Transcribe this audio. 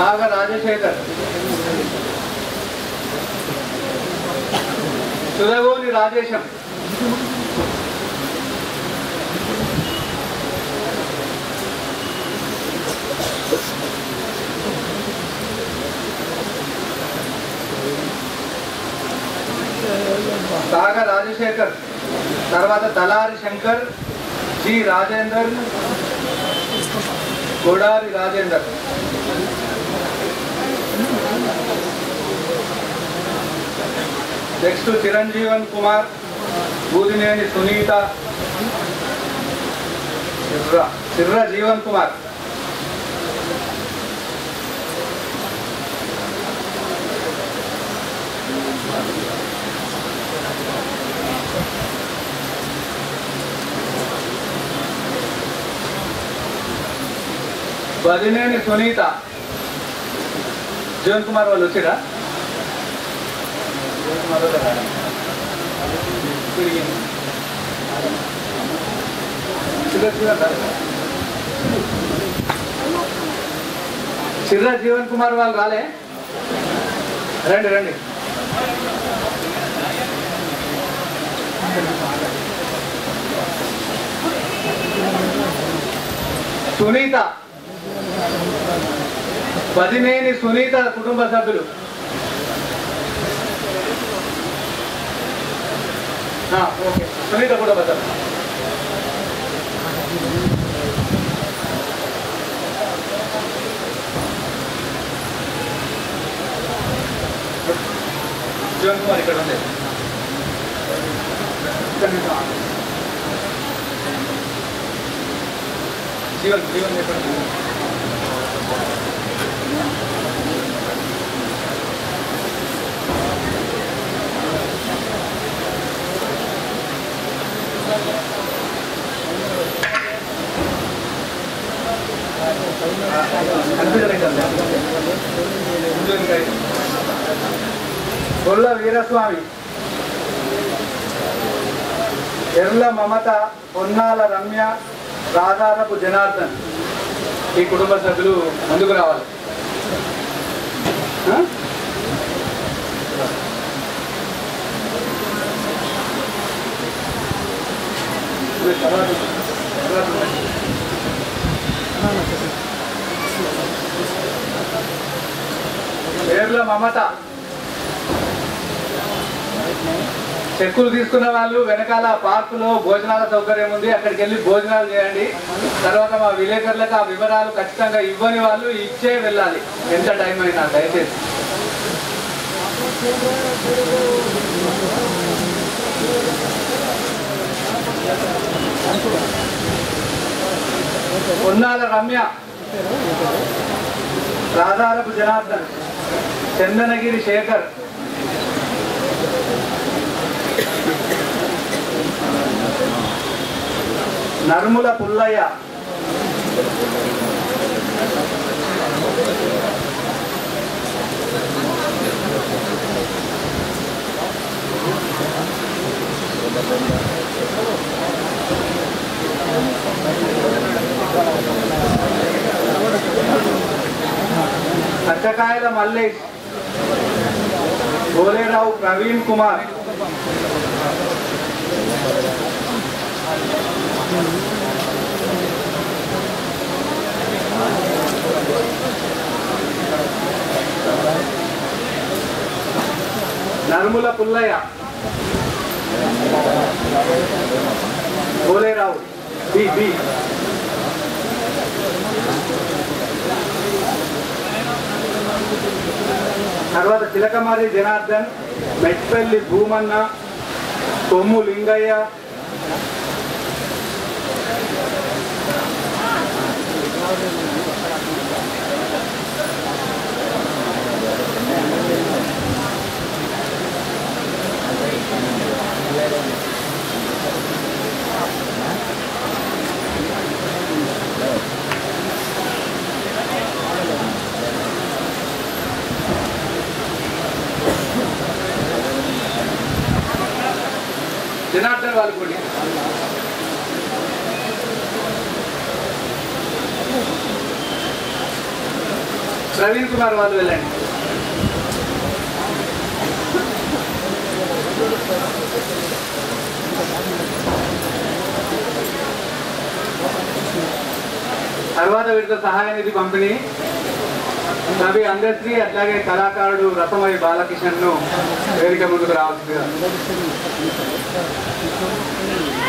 నాగ రాజశేఖర్ సుధగోని రాజేశం సాగ రాజశేఖర్ తర్వాత తలారి శంకర్ జి రాజేందర్ కొడారి రాజేందర్ నెక్స్ట్ చిరంజీవన్ కుమార్ బూదినేని సునీత చిర్ర చిర్ర జీవన్ కుమార్ బదినేని సునీత జీవన్ కుమార్ వాళ్ళు వచ్చిరా జీవన్ కుమార్ వాళ్ళు రారా? తిరిగింది. చిర్ర జీవన్ రారా? చిర్ర జీవన్ కుమార్ వాళ్ళు రాలే రండి రండి సునీత పదినేని సునీత కుటుంబ సభ్యులు ఆ, ఓకే సునీత కుటుంబ సభ్యులు జీవన్ కుమార్ ఇక్కడ ఉంది ఇక్కడ నుంచి ఆ. జీవన్ జీవన్ ఎక్కడ ఉంది? గొల్ల వీరస్వామి ఎర్ల మమత పొన్నాల రమ్య రాధారపు జనార్దన్ ఈ కుటుంబ సభ్యులు ముందుకు రావాలి ఆ? తర్వాత తర్వాత పేర్ల మమత చెక్కులు తీసుకున్న వాళ్ళు వెనకాల పార్కులో భోజనాల సౌకర్యం ఉంది అక్కడికి వెళ్ళి భోజనాలు చేయండి తర్వాత మా విలేకరులకు ఆ వివరాలు ఖచ్చితంగా ఇవ్వని వాళ్ళు ఇచ్చే వెళ్ళాలి ఎంత టైం అయినా దయచేసి పొన్నాల రమ్య రాధారపు జనార్దన్ చందనగిరి శేఖర్ నర్ముల పుల్లయ్య కచ్చకాయల మల్లేష్ గోలేరావు ప్రవీణ్ కుమార్ నర్ముల పుల్లయ్య గోలేరావు బి బి తర్వాత చిలకమారి జనార్దన్ మెట్పల్లి భూమన్న కొమ్ము లింగయ్య జనార్దన్ వాళ్ళు కూడా ప్రవీణ్ కుమార్ వాళ్ళు వెళ్ళండి తర్వాత వీటితో సహాయ నిధి పంపిణీ రవి అందశ్రీ అట్లాగే కళాకారుడు రసమయ్య బాలకిషన్ ను వేదిక ముందుకు రావాల్సిందిగా